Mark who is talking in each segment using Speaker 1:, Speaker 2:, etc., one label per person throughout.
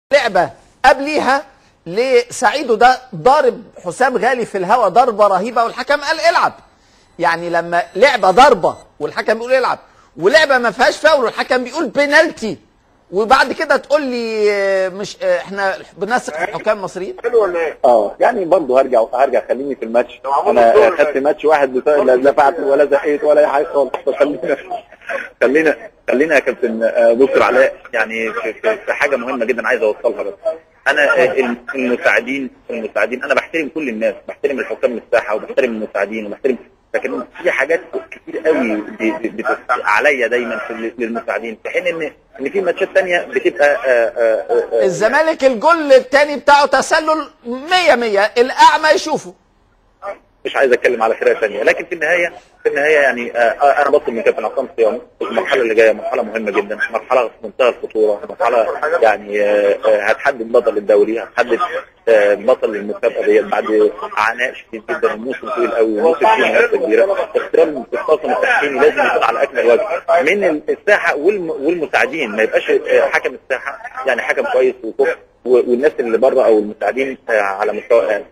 Speaker 1: لعبه قبليها لسعيدو ده ضارب حسام غالي في الهواء ضربه رهيبه والحكم قال العب يعني لما لعبه ضربه والحكم بيقول العب ولعبه ما فيهاش فاول والحكم بيقول بينالتي وبعد كده تقول لي آه، مش آه، احنا بنثق في الحكام المصريين
Speaker 2: حلو ولا ايه؟
Speaker 3: اه يعني برضه هرجع هرجع خليني في الماتش
Speaker 2: طب عمود
Speaker 3: انا
Speaker 2: الدور
Speaker 3: خدت
Speaker 2: ده.
Speaker 3: ماتش واحد بس لا دفعت ولا زقيت ولا اي حاجه خالص فخلينا خلينا خلينا يا كابتن آه، دكتور علاء يعني في, في, في حاجه مهمه جدا عايز اوصلها بس انا آه، الم- المساعدين المساعدين انا بحترم كل الناس بحترم الحكام الساحه وبحترم المساعدين وبحترم لكن في حاجات كتير قوي ب- ب- بتبقى عليا دايما في ال- للمساعدين في حين ان ان في ماتشات ثانيه بتبقى آه، آه، آه،
Speaker 1: الزمالك الجول الثاني بتاعه تسلل 100 100 الاعمى يشوفه
Speaker 3: مش عايز اتكلم على فرقه ثانيه لكن في النهايه في النهايه يعني آه، آه، انا بطلب من كابتن عصام صيام المرحله اللي جايه مرحله مهمه جدا مرحله في منتهى الخطوره مرحله يعني آه، آه، هتحدد بطل الدوري هتحدد آه، بطل المسابقه ديت بعد عناء شديد جدا وموسم طويل قوي وموسم فيه منافسه كبيره احترام الطاقم التحكيمي لازم يكون على اكمل وجه من الساحه والم- والمساعدين ما يبقاش آه، حكم الساحه يعني حكم كويس وكفء و- والناس اللي بره او المساعدين آه، على مستوى آه،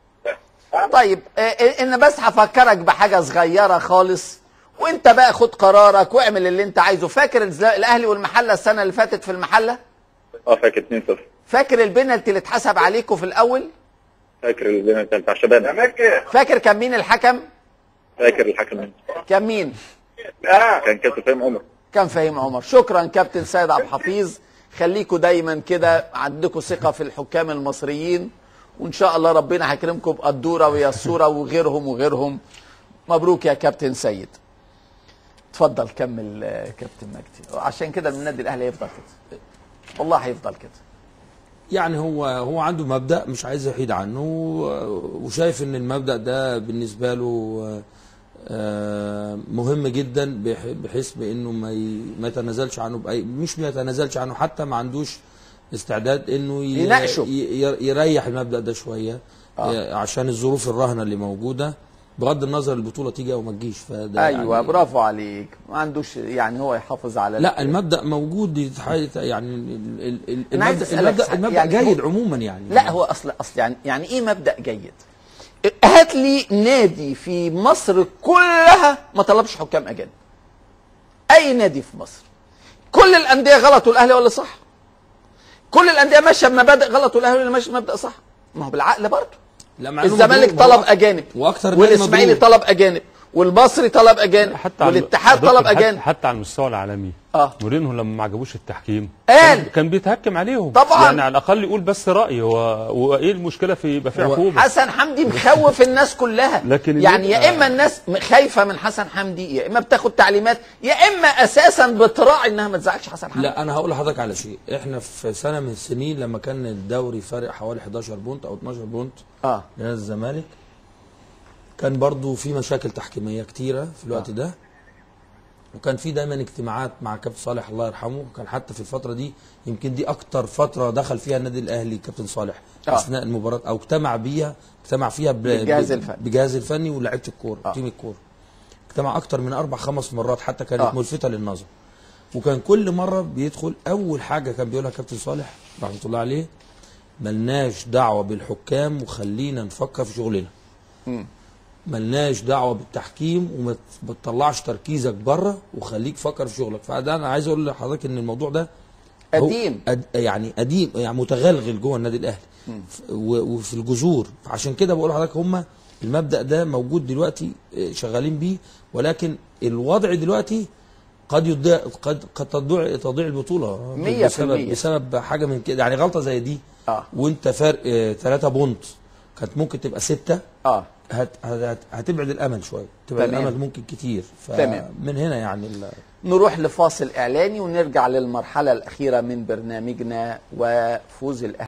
Speaker 1: طيب آه، آه، انا بس هفكرك بحاجه صغيره خالص وانت بقى خد قرارك واعمل اللي انت عايزه فاكر الز- الاهلي والمحله السنه اللي فاتت في المحله
Speaker 3: اه فاكر 2-0
Speaker 1: فاكر البنالتي اللي اتحسب عليكم في الاول
Speaker 3: فاكر الزمن كان بتاع شباب
Speaker 2: امريكا
Speaker 1: فاكر كان مين الحكم
Speaker 3: فاكر الحكم
Speaker 1: كان مين
Speaker 2: لا
Speaker 3: كان كابتن فاهم عمر
Speaker 1: كان فهيم عمر شكرا كابتن سيد عبد الحفيظ خليكوا دايما كده عندكم ثقه في الحكام المصريين وان شاء الله ربنا هيكرمكم بقدوره ويسوره وغيرهم وغيرهم مبروك يا كابتن سيد اتفضل كمل آه، كابتن مجدي عشان كده النادي الاهلي هيفضل كده والله هيفضل كده
Speaker 4: يعني هو هو عنده مبدأ مش عايز يحيد عنه و- وشايف ان المبدأ ده بالنسبة له آه، مهم جدا بح- بحيث بانه ما ي- ما يتنازلش عنه باي مش ما يتنازلش عنه حتى ما عندوش استعداد انه ي-
Speaker 1: يناقشه.
Speaker 4: ي- ي- يريح المبدأ ده شوية آه. عشان الظروف الرهنة اللي موجودة بغض النظر البطولة تيجي او ما تجيش فده
Speaker 1: ايوه
Speaker 4: يعني
Speaker 1: برافو عليك ما عندوش يعني هو يحافظ على
Speaker 4: لا المبدأ موجود يتح- يعني ال- ال- ال-
Speaker 1: أنا عايز
Speaker 4: المبدأ
Speaker 1: أسألك
Speaker 4: المبدأ,
Speaker 1: سؤال.
Speaker 4: المبدأ
Speaker 1: يعني
Speaker 4: جيد
Speaker 1: هو-
Speaker 4: عموما يعني
Speaker 1: لا هو اصل اصل يعني يعني ايه مبدا جيد هات لي نادي في مصر كلها ما طلبش حكام اجانب اي نادي في مصر كل الانديه غلط والاهلي ولا صح كل الانديه ماشيه بمبادئ غلط والاهلي ولا ماشي بمبدا صح ما هو بالعقل برضه
Speaker 4: لا مع إنه
Speaker 1: الزمالك
Speaker 4: مضروب،
Speaker 1: طلب
Speaker 4: هو-
Speaker 1: اجانب
Speaker 4: واكتر نادي
Speaker 1: والاسماعيلي
Speaker 4: مضروب.
Speaker 1: طلب اجانب والمصري طلب اجانب
Speaker 5: حتى على-
Speaker 1: والاتحاد
Speaker 5: دكتور،
Speaker 1: طلب
Speaker 5: حتى-
Speaker 1: اجانب
Speaker 5: حتى على المستوى العالمي
Speaker 1: اه
Speaker 5: مورينهو لما ما عجبوش التحكيم
Speaker 1: قال.
Speaker 5: كان- كان بيتهكم عليهم
Speaker 1: طبعاً.
Speaker 5: يعني على الاقل يقول بس رايي هو وايه المشكله في يبقى في
Speaker 4: هو
Speaker 5: عقوبه
Speaker 1: حسن حمدي مخوف الناس كلها
Speaker 5: لكن
Speaker 1: يعني يا
Speaker 5: يبقى-
Speaker 1: اما الناس خايفه من حسن حمدي يا اما بتاخد تعليمات يا اما اساسا بتراعي انها ما تزعلش حسن حمدي
Speaker 4: لا انا هقول لحضرتك على شيء احنا في سنه من السنين لما كان الدوري فارق حوالي 11 بونت او 12 بونت
Speaker 1: اه
Speaker 4: لنادي الزمالك كان برضو في مشاكل تحكيميه كتيره في الوقت
Speaker 1: آه.
Speaker 4: ده وكان في دايما اجتماعات مع كابتن صالح الله يرحمه كان حتى في الفتره دي يمكن دي اكتر فتره دخل فيها النادي الاهلي كابتن صالح
Speaker 1: آه.
Speaker 4: اثناء المباراه او اجتمع بيها اجتمع فيها ب-
Speaker 1: بالجهاز
Speaker 4: ب-
Speaker 1: الفني.
Speaker 4: بجهاز الفني ولاعيبه الكوره
Speaker 1: آه.
Speaker 4: تيم الكوره اجتمع اكتر من اربع خمس مرات حتى كانت
Speaker 1: آه.
Speaker 4: ملفته للنظر وكان كل مره بيدخل اول حاجه كان بيقولها كابتن صالح رحمه الله عليه ملناش دعوه بالحكام وخلينا نفكر في شغلنا ملناش دعوه بالتحكيم وما ت- ما تطلعش تركيزك بره وخليك فكر في شغلك فده انا عايز اقول لحضرتك ان الموضوع ده هو
Speaker 1: قديم.
Speaker 4: أد يعني قديم يعني متغلغل جوه النادي الاهلي ف- و- وفي الجذور عشان كده بقول لحضرتك هم المبدا ده موجود دلوقتي آه، شغالين بيه ولكن الوضع دلوقتي قد يضيع قد قد تضيع تضيع البطوله
Speaker 1: مية في
Speaker 4: بسبب
Speaker 1: المية.
Speaker 4: بسبب حاجه من كده يعني غلطه زي دي
Speaker 1: آه.
Speaker 4: وانت فرق 3 بونت كانت ممكن تبقى 6
Speaker 1: اه
Speaker 4: هت هت هتبعد الامل شويه تبعد
Speaker 1: تمام.
Speaker 4: الامل ممكن كتير
Speaker 1: تمام.
Speaker 4: فمن هنا يعني ال-
Speaker 1: نروح لفاصل اعلاني ونرجع للمرحله الاخيره من برنامجنا وفوز الاهلي